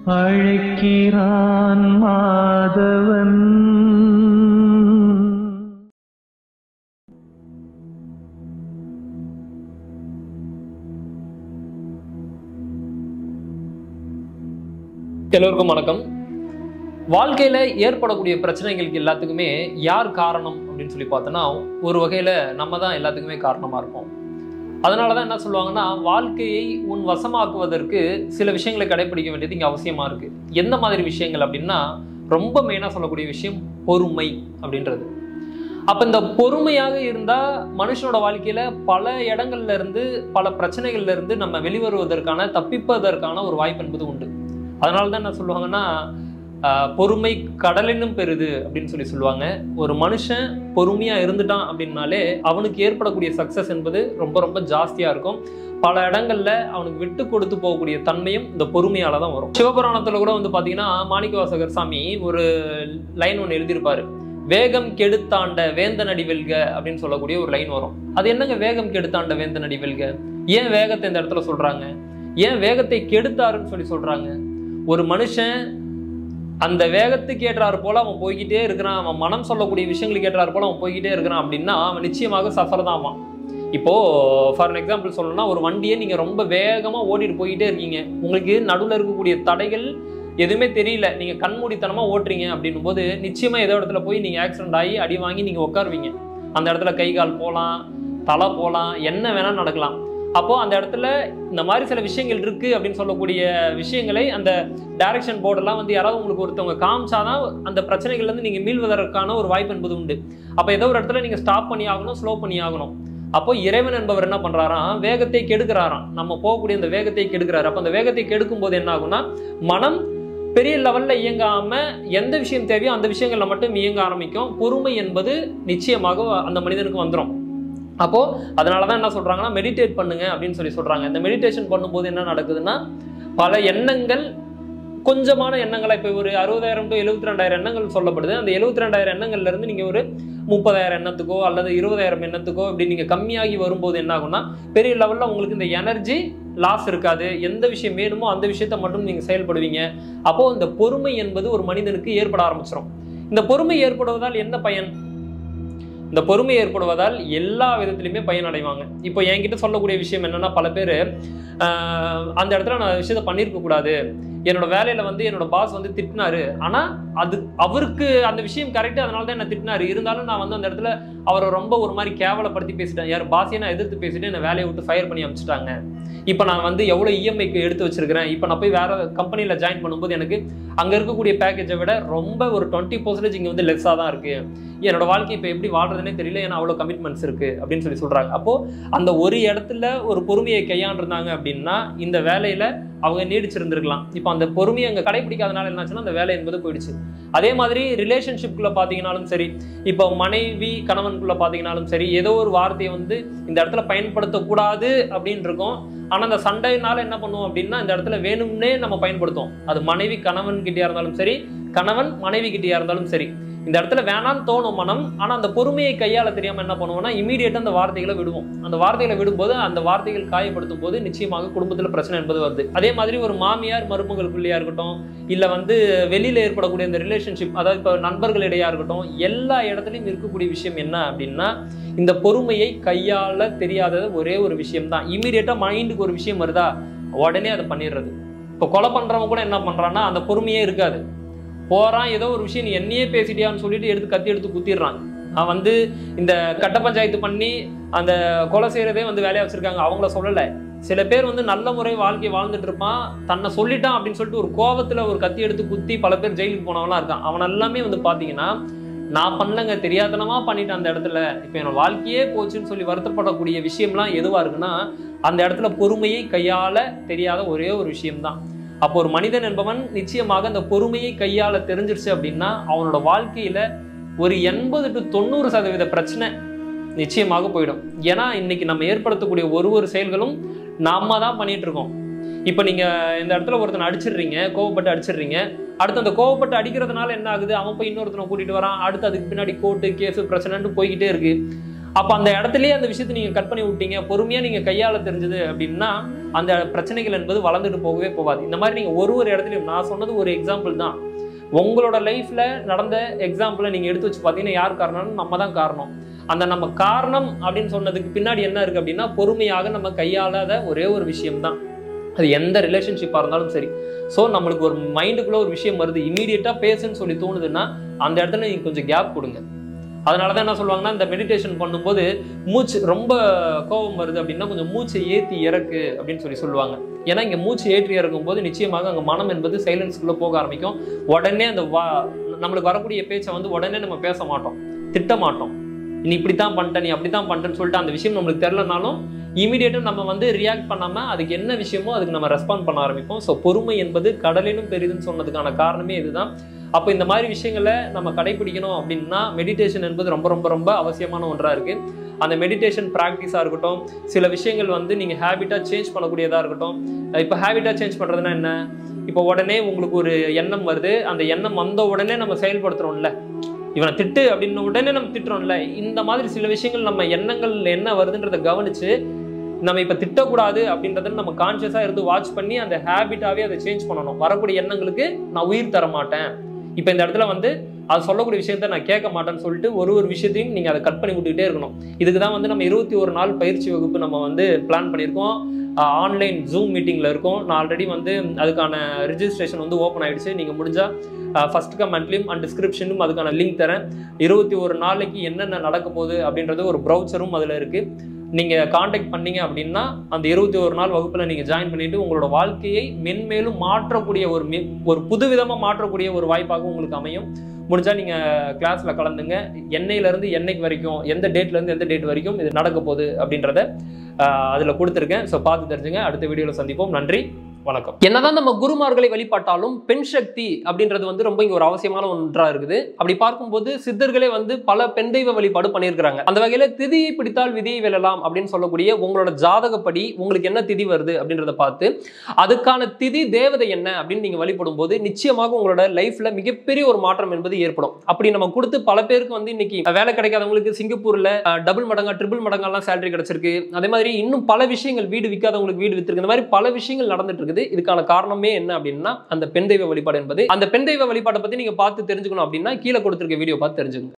அழைக்கிறான் மாதவன் எல்லோருக்கும் வணக்கம் வாழ்க்கையில ஏற்படக்கூடிய பிரச்சனைகளுக்கு எல்லாத்துக்குமே யார் காரணம் அப்படின்னு சொல்லி பார்த்தோன்னா ஒரு வகையில நம்ம தான் எல்லாத்துக்குமே காரணமா இருப்போம் அதனால தான் என்ன சொல்லுவாங்கன்னா வாழ்க்கையை உன் வசமாக்குவதற்கு சில விஷயங்களை கடைபிடிக்க வேண்டியது இங்கே அவசியமா இருக்கு எந்த மாதிரி விஷயங்கள் அப்படின்னா ரொம்ப மெயினாக சொல்லக்கூடிய விஷயம் பொறுமை அப்படின்றது அப்போ இந்த பொறுமையாக இருந்தால் மனுஷனோட வாழ்க்கையில பல இடங்கள்ல இருந்து பல பிரச்சனைகள்ல இருந்து நம்ம வெளிவருவதற்கான தப்பிப்பதற்கான ஒரு வாய்ப்பு என்பது உண்டு அதனால தான் என்ன சொல்லுவாங்கன்னா ஆஹ், பொறுமை கடலினும் பெரிது அப்படின்னு சொல்லி சொல்லுவாங்க ஒரு மனுஷன் பொறுமையா இருந்துட்டான் அப்படின்னாலே அவனுக்கு ஏற்படக்கூடிய சக்சஸ் என்பது ரொம்ப ரொம்ப ஜாஸ்தியா இருக்கும் பல இடங்கள்ல அவனுக்கு விட்டு கொடுத்து போகக்கூடிய தன்மையும் இந்த பொறுமையால தான் வரும் சிவபுராணத்துல கூட வந்து பாத்தீங்கன்னா மாணிக்கவாசகர் சாமி ஒரு லைன் ஒன்று எழுதியிருப்பாரு வேகம் கெடுத்தாண்ட வேந்தனடி வெல்க அப்படின்னு சொல்லக்கூடிய ஒரு லைன் வரும் அது என்னங்க வேகம் கெடுத்தாண்ட வேந்தனடி வெல்க ஏன் வேகத்தை இந்த இடத்துல சொல்றாங்க ஏன் வேகத்தை கெடுத்தாருன்னு சொல்லி சொல்றாங்க ஒரு மனுஷன் அந்த வேகத்துக்கு ஏற்றாறு போல அவன் போய்கிட்டே இருக்கிறான் அவன் மனம் சொல்லக்கூடிய விஷயங்களுக்கு ஏற்றாறு போல அவன் போய்கிட்டே இருக்கிறான் அப்படின்னா அவன் நிச்சயமாக சஃபர் தான் ஆவான் இப்போ ஃபார் எக்ஸாம்பிள் சொல்லணும்னா ஒரு வண்டியை நீங்க ரொம்ப வேகமா ஓட்டிட்டு போய்கிட்டே இருக்கீங்க உங்களுக்கு நடுவில் இருக்கக்கூடிய தடைகள் எதுவுமே தெரியல நீங்க கண்மூடித்தனமா ஓட்டுறீங்க அப்படின்னும் போது நிச்சயமா ஏதோ இடத்துல போய் நீங்க ஆக்சிடென்ட் ஆகி அடி வாங்கி நீங்க உட்காருவீங்க அந்த இடத்துல கை கால் போகலாம் தலை போகலாம் என்ன வேணா நடக்கலாம் அப்போ அந்த இடத்துல இந்த மாதிரி சில விஷயங்கள் இருக்கு அப்படின்னு சொல்லக்கூடிய விஷயங்களை அந்த டைரக்ஷன் போர்டெல்லாம் வந்து யாராவது உங்களுக்கு ஒருத்தவங்க காமிச்சாதான் அந்த பிரச்சனைகள்ல இருந்து நீங்க மீள்வதற்கான ஒரு வாய்ப்பு என்பது உண்டு அப்போ ஏதோ ஒரு இடத்துல நீங்க ஸ்டாப் பண்ணி ஆகணும் ஸ்லோ பண்ணி ஆகணும் அப்போ இறைவன் என்பவர் என்ன பண்றாராம் வேகத்தை கெடுக்கிறாராம் நம்ம போகக்கூடிய அந்த வேகத்தை கெடுக்கிறாரு அப்போ அந்த வேகத்தை கெடுக்கும் போது என்ன ஆகும்னா மனம் பெரிய லெவல்ல இயங்காம எந்த விஷயம் தேவையோ அந்த விஷயங்கள்ல மட்டும் இயங்க ஆரம்பிக்கும் பொறுமை என்பது நிச்சயமாக அந்த மனிதனுக்கு வந்துடும் அப்போ அதனால தான் என்ன சொல்றாங்கன்னா மெடிடேட் பண்ணுங்க அப்படின்னு சொல்லி சொல்றாங்க இந்த மெடிடேஷன் பண்ணும்போது என்ன நடக்குதுன்னா பல எண்ணங்கள் கொஞ்சமான எண்ணங்களை இப்போ ஒரு அறுபதாயிரம் டு எழுபத்தி ரெண்டாயிரம் எண்ணங்கள் சொல்லப்படுது அந்த எழுபத்தி ரெண்டாயிரம் எண்ணங்கள்ல இருந்து நீங்க ஒரு முப்பதாயிரம் எண்ணத்துக்கோ அல்லது இருபதாயிரம் எண்ணத்துக்கோ இப்படி நீங்க கம்மியாகி வரும்போது என்ன ஆகும்னா பெரிய லெவல்ல உங்களுக்கு இந்த எனர்ஜி லாஸ் இருக்காது எந்த விஷயம் வேணுமோ அந்த விஷயத்த மட்டும் நீங்க செயல்படுவீங்க அப்போ இந்த பொறுமை என்பது ஒரு மனிதனுக்கு ஏற்பட ஆரம்பிச்சிடும் இந்த பொறுமை ஏற்படுவதால் என்ன பயன் இந்த பொறுமை ஏற்படுவதால் எல்லா விதத்திலுமே பயன் அடைவாங்க இப்போ என்கிட்ட சொல்லக்கூடிய விஷயம் என்னன்னா பல பேர் அந்த இடத்துல நான் விஷயத்த பண்ணியிருக்க கூடாது என்னோட வேலையில வந்து என்னோட பாஸ் வந்து திட்டினாரு ஆனா அது அவருக்கு அந்த விஷயம் கரெக்ட் அதனால தான் என்ன திட்டினாரு இருந்தாலும் நான் வந்து அந்த இடத்துல அவரை ரொம்ப ஒரு மாதிரி கேவலப்படுத்தி பேசிட்டேன் யார் பாஸையே நான் எதிர்த்து பேசிட்டு என்னை வேலையை விட்டு ஃபயர் பண்ணி அனுப்பிச்சிட்டாங்க இப்போ நான் வந்து எவ்வளோ இஎம்ஐக்கு எடுத்து வச்சிருக்கிறேன் இப்போ நான் போய் வேற கம்பெனியில் ஜாயின் பண்ணும்போது எனக்கு அங்கே இருக்கக்கூடிய பேக்கேஜை விட ரொம்ப ஒரு டுவெண்ட்டி பர்சன்டேஜ் இங்கே வந்து லெஸ்ஸாக தான் இருக்கு என்னோட வாழ்க்கை இப்போ எப்படி வாழ்றதுனே தெரியல ஏன்னா அவ்வளோ கமிட்மெண்ட்ஸ் இருக்கு அப்படின்னு சொல்லி சொல்றாங்க அப்போ அந்த ஒரு இடத்துல ஒரு பொறுமையை கையாண்டிருந்தாங்க அப்படின்னா இந்த வேலையில அவங்க நீடிச்சிருந்திருக்கலாம் இப்போ அந்த பொறுமையை அங்கே கடைபிடிக்காதனால என்னாச்சுன்னா அந்த வேலை என்பது போயிடுச்சு அதே மாதிரி ரிலேஷன்ஷிப்குள்ள பார்த்தீங்கனாலும் சரி இப்போ மனைவி கணவனுக்குள்ள பார்த்தீங்கனாலும் சரி ஏதோ ஒரு வார்த்தையை வந்து இந்த இடத்துல பயன்படுத்தக்கூடாது அப்படின்னு இருக்கும் ஆனால் அந்த சண்டைனால என்ன பண்ணுவோம் அப்படின்னா இந்த இடத்துல வேணும்னே நம்ம பயன்படுத்துவோம் அது மனைவி கணவன் கிட்டயா இருந்தாலும் சரி கணவன் மனைவி கிட்டயா இருந்தாலும் சரி இந்த இடத்துல வேணான்னு தோணும் மனம் ஆனால் அந்த பொறுமையை கையாள தெரியாம என்ன பண்ணுவோம்னா இமீடியட்டாக அந்த வார்த்தைகளை விடுவோம் அந்த வார்த்தைகளை விடும்போது அந்த வார்த்தைகள் காயப்படுத்தும் போது நிச்சயமாக குடும்பத்தில் பிரச்சனை என்பது வருது அதே மாதிரி ஒரு மாமியார் மருமகளுக்குள்ளேயா இருக்கட்டும் இல்லை வந்து வெளியில ஏற்படக்கூடிய இந்த ரிலேஷன்ஷிப் அதாவது இப்போ நண்பர்களிடையா இருக்கட்டும் எல்லா இடத்துலையும் இருக்கக்கூடிய விஷயம் என்ன அப்படின்னா இந்த பொறுமையை கையாள தெரியாதது ஒரே ஒரு விஷயம் தான் இமீடியட்டாக மைண்டுக்கு ஒரு விஷயம் வருதா உடனே அதை பண்ணிடுறது இப்போ கொலை பண்றவங்க கூட என்ன பண்றான்னா அந்த பொறுமையே இருக்காது போறான் ஏதோ ஒரு விஷயம் நீ என்னையே பேசிட்டியான்னு சொல்லிட்டு எடுத்து கத்தி எடுத்து குத்திடுறான் நான் வந்து இந்த கட்ட பஞ்சாயத்து பண்ணி அந்த கொலை செய்யறதே வந்து வேலையா வச்சிருக்காங்க அவங்கள சொல்லலை சில பேர் வந்து நல்ல முறை வாழ்க்கை வாழ்ந்துட்டு இருப்பான் தன்னை சொல்லிட்டான் அப்படின்னு சொல்லிட்டு ஒரு கோவத்துல ஒரு கத்தி எடுத்து குத்தி பல பேர் ஜெயிலுக்கு போனவன்லாம் இருக்கான் அவன் எல்லாமே வந்து பாத்தீங்கன்னா நான் பண்ணலங்க தெரியாதனமா பண்ணிட்டேன் அந்த இடத்துல இப்போ என்னோட வாழ்க்கையே போச்சுன்னு சொல்லி வருத்தப்படக்கூடிய விஷயம்லாம் எதுவா இருக்குன்னா அந்த இடத்துல பொறுமையை கையாள தெரியாத ஒரே ஒரு விஷயம்தான் அப்போ ஒரு மனிதன் என்பவன் நிச்சயமாக அந்த பொறுமையை கையாள தெரிஞ்சிருச்சு அப்படின்னா அவனோட வாழ்க்கையில ஒரு எண்பது டு தொண்ணூறு சதவீத பிரச்சனை நிச்சயமாக போயிடும் ஏன்னா இன்னைக்கு நம்ம ஏற்படுத்தக்கூடிய ஒரு ஒரு செயல்களும் நாம தான் பண்ணிட்டு இருக்கோம் இப்போ நீங்க இந்த இடத்துல ஒருத்தனை அடிச்சிடுறீங்க கோவப்பட்டு அடிச்சிடுறீங்க அடுத்து அந்த கோவப்பட்டு அடிக்கிறதுனால என்ன ஆகுது அவன் போய் இன்னொருத்தனை கூட்டிட்டு வரான் அடுத்து அதுக்கு பின்னாடி கோர்ட்டு கேஸ் பிரச்சனைன்னு போய்கிட்டே இருக்கு அப்போ அந்த இடத்துலயே அந்த விஷயத்தை நீங்க கட் பண்ணி விட்டீங்க பொறுமையா நீங்க கையாள தெரிஞ்சது அப்படின்னா அந்த பிரச்சனைகள் என்பது வளர்ந்துட்டு போகவே போகாது இந்த மாதிரி நீங்க ஒரு ஒரு இடத்துலையும் நான் சொன்னது ஒரு எக்ஸாம்பிள் தான் உங்களோட லைஃப்ல நடந்த எக்ஸாம்பிளை நீங்க எடுத்து வச்சு பார்த்தீங்கன்னா யார் காரணம்னு நம்ம தான் காரணம் அந்த நம்ம காரணம் அப்படின்னு சொன்னதுக்கு பின்னாடி என்ன இருக்கு அப்படின்னா பொறுமையாக நம்ம கையாளாத ஒரே ஒரு விஷயம் தான் அது எந்த ரிலேஷன்ஷிப்பாக இருந்தாலும் சரி ஸோ நம்மளுக்கு ஒரு மைண்டுக்குள்ள ஒரு விஷயம் வருது இமீடியட்டாக பேசுன்னு சொல்லி தோணுதுன்னா அந்த இடத்துல நீங்கள் கொஞ்சம் கேப் கொடுங்க அதனால தான் என்ன சொல்லுவாங்கன்னா இந்த மெடிடேஷன் பண்ணும்போது மூச்சு ரொம்ப கோபம் வருது அப்படின்னா கொஞ்சம் மூச்சை ஏற்றி இறக்கு அப்படின்னு சொல்லி சொல்லுவாங்க ஏன்னா இங்கே மூச்சு ஏற்றி இறக்கும் போது நிச்சயமாக அங்கே மனம் என்பது சைலன்ஸ்குள்ளே போக ஆரம்பிக்கும் உடனே அந்த வா நம்மளுக்கு வரக்கூடிய பேச்சை வந்து உடனே நம்ம பேச மாட்டோம் திட்ட மாட்டோம் நீ இப்படி தான் பண்ணிட்ட நீ அப்படி தான் பண்ணிட்டேன்னு சொல்லிட்டு அந்த விஷயம் நம்மளுக்கு தெரிலனாலும் இமீடியட்டாக நம்ம வந்து ரியாக்ட் பண்ணாமல் அதுக்கு என்ன விஷயமோ அதுக்கு நம்ம ரெஸ்பாண்ட் பண்ண ஆரம்பிப்போம் ஸோ பொறுமை என்பது கடலினும் பெரிதுன்னு சொன்னதுக்கான காரணமே இதுதான் அப்போ இந்த மாதிரி விஷயங்களை நம்ம கடைபிடிக்கணும் அப்படின்னா மெடிடேஷன் என்பது ரொம்ப ரொம்ப ரொம்ப அவசியமான ஒன்றாக இருக்குது அந்த மெடிடேஷன் ப்ராக்டிஸாக இருக்கட்டும் சில விஷயங்கள் வந்து நீங்கள் ஹேபிட்டாக சேஞ்ச் பண்ணக்கூடியதாக இருக்கட்டும் இப்போ ஹேபிட்டாக சேஞ்ச் பண்ணுறதுனா என்ன இப்போ உடனே உங்களுக்கு ஒரு எண்ணம் வருது அந்த எண்ணம் வந்த உடனே நம்ம செயல்படுத்துறோம்ல இவனை திட்டு அப்படின்ன உடனே நம்ம திட்டுறோம்ல இந்த மாதிரி சில விஷயங்கள் நம்ம எண்ணங்கள் என்ன வருதுன்றதை கவனிச்சு நம்ம இப்போ திட்டக்கூடாது அப்படின்றத நம்ம கான்சியஸாக இருந்து வாட்ச் பண்ணி அந்த ஹேபிட்டாவே அதை சேஞ்ச் பண்ணணும் வரக்கூடிய எண்ணங்களுக்கு நான் உயிர் தர மாட்டேன் இப்போ இந்த இடத்துல வந்து அது சொல்லக்கூடிய விஷயத்த நான் கேட்க மாட்டேன்னு சொல்லிட்டு ஒரு ஒரு விஷயத்தையும் நீங்கள் அதை கட் பண்ணி விட்டுக்கிட்டே இருக்கணும் இதுக்கு தான் வந்து நம்ம இருபத்தி ஒரு நாள் பயிற்சி வகுப்பு நம்ம வந்து பிளான் பண்ணியிருக்கோம் ஆன்லைன் ஜூம் மீட்டிங்கில் இருக்கோம் நான் ஆல்ரெடி வந்து அதுக்கான ரிஜிஸ்ட்ரேஷன் வந்து ஓப்பன் ஆயிடுச்சு நீங்கள் முடிஞ்சால் ஃபர்ஸ்ட் கமெண்ட்லையும் அண்ட் டிஸ்கிரிப்ஷனும் அதுக்கான லிங்க் தரேன் இருபத்தி ஒரு நாளைக்கு என்னென்ன நடக்க போகுது அப்படின்றது ஒரு ப்ரௌச்சரும் அதில் இருக்குது நீங்கள் காண்டாக்ட் பண்ணீங்க அப்படின்னா அந்த இருபத்தி ஒரு நாள் வகுப்பில் நீங்கள் ஜாயின் பண்ணிட்டு உங்களோட வாழ்க்கையை மென்மேலும் மாற்றக்கூடிய ஒரு மெ- ஒரு புதுவிதமாக மாற்றக்கூடிய ஒரு வாய்ப்பாக உங்களுக்கு அமையும் முடிஞ்சா நீங்கள் கிளாஸில் கலந்துங்க என்னையிலேருந்து என்னைக்கு வரைக்கும் எந்த டேட்லேருந்து எந்த டேட் வரைக்கும் இது நடக்க போகுது அப்படின்றத அதில் கொடுத்துருக்கேன் ஸோ பார்த்து தெரிஞ்சுங்க அடுத்த வீடியோவில் சந்திப்போம் நன்றி வணக்கம் என்னதான் நம்ம குருமார்களை வழிபாட்டாலும் பெண் சக்தி அப்படின்றது வந்து ரொம்ப இங்க ஒரு அவசியமான ஒன்றா இருக்குது அப்படி பார்க்கும்போது சித்தர்களே வந்து பல பெண் தெய்வ வழிபாடு பண்ணியிருக்கிறாங்க அந்த வகையில திதியை பிடித்தால் விதியை வெல்லலாம் அப்படின்னு சொல்லக்கூடிய உங்களோட ஜாதகப்படி உங்களுக்கு என்ன திதி வருது அப்படின்றத பார்த்து அதுக்கான திதி தேவதை என்ன அப்படின்னு நீங்க வழிபடும் போது நிச்சயமாக உங்களோட லைஃப்ல மிகப்பெரிய ஒரு மாற்றம் என்பது ஏற்படும் அப்படி நம்ம கொடுத்து பல பேருக்கு வந்து இன்னைக்கு வேலை கிடைக்காதவங்களுக்கு சிங்கப்பூர்ல டபுள் மடங்கா ட்ரிபிள் மடங்கெல்லாம் சேலரி கிடைச்சிருக்கு அதே மாதிரி இன்னும் பல விஷயங்கள் வீடு விற்காதவங்களுக்கு வீடு வித்திருக்கு இந்த மாதிரி பல விஷயங்கள் நடந்துட்டு இருக்குது இதுக்கான காரணமே என்ன அப்படின்னா அந்த பெண் தெய்வ வழிபாடு என்பது அந்த பெண் தெய்வ வழிபாட்டை பத்தி நீங்க பார்த்து தெரிஞ்சுக்கணும் அப்படின்னா கீழே கொடுத்திருக்க வீடியோ பார்த்து தெரிஞ்சுக்கணும்